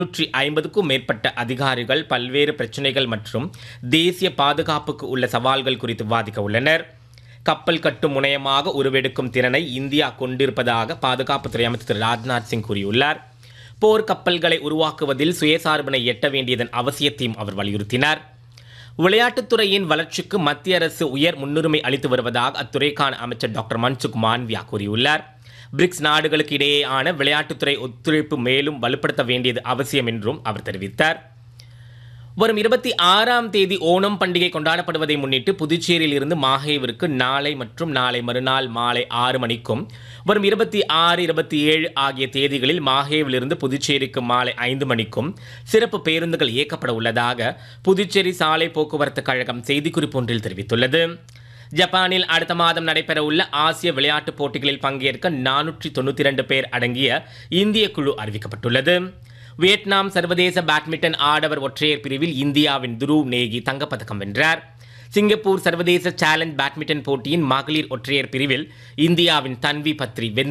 நூற்றி ஐம்பதுக்கும் மேற்பட்ட அதிகாரிகள் பல்வேறு பிரச்சினைகள் மற்றும் தேசிய பாதுகாப்புக்கு உள்ள சவால்கள் குறித்து விவாதிக்க உள்ளனர் கப்பல் கட்டும் முனையமாக உருவெடுக்கும் திறனை இந்தியா கொண்டிருப்பதாக பாதுகாப்புத்துறை அமைச்சர் திரு ராஜ்நாத் சிங் கூறியுள்ளார் போர் கப்பல்களை உருவாக்குவதில் சுயசார்பினை எட்ட வேண்டியதன் அவசியத்தையும் அவர் வலியுறுத்தினார் விளையாட்டுத்துறையின் வளர்ச்சிக்கு மத்திய அரசு உயர் முன்னுரிமை அளித்து வருவதாக அத்துறைக்கான அமைச்சர் டாக்டர் மன்சுக் மாண்வியா கூறியுள்ளார் பிரிக்ஸ் நாடுகளுக்கு இடையேயான விளையாட்டுத்துறை ஒத்துழைப்பு மேலும் வலுப்படுத்த வேண்டியது அவசியம் என்றும் அவர் தெரிவித்தார் வரும் இருபத்தி ஆறாம் தேதி ஓணம் பண்டிகை கொண்டாடப்படுவதை முன்னிட்டு புதுச்சேரியில் இருந்து மாஹேவிற்கு நாளை மற்றும் நாளை மறுநாள் மாலை ஆறு மணிக்கும் வரும் இருபத்தி ஆறு இருபத்தி ஏழு ஆகிய தேதிகளில் மாஹேவிலிருந்து புதுச்சேரிக்கு மாலை ஐந்து மணிக்கும் சிறப்பு பேருந்துகள் இயக்கப்பட உள்ளதாக புதுச்சேரி சாலை போக்குவரத்து கழகம் செய்திக்குறிப்பு ஒன்றில் தெரிவித்துள்ளது ஜப்பானில் அடுத்த மாதம் நடைபெறவுள்ள ஆசிய விளையாட்டுப் போட்டிகளில் பங்கேற்க நானூற்றி தொண்ணூற்றி இரண்டு பேர் அடங்கிய இந்திய குழு அறிவிக்கப்பட்டுள்ளது வியட்நாம் சர்வதேச பேட்மிண்டன் ஆடவர் ஒற்றையர் பிரிவில் இந்தியாவின் துருவ் நேகி தங்கப்பதக்கம் வென்றார் சிங்கப்பூர் சர்வதேச சேலஞ்ச் பேட்மிண்டன் போட்டியின் மகளிர் ஒற்றையர் பிரிவில் இந்தியாவின் தன்வி பத்ரி வென்று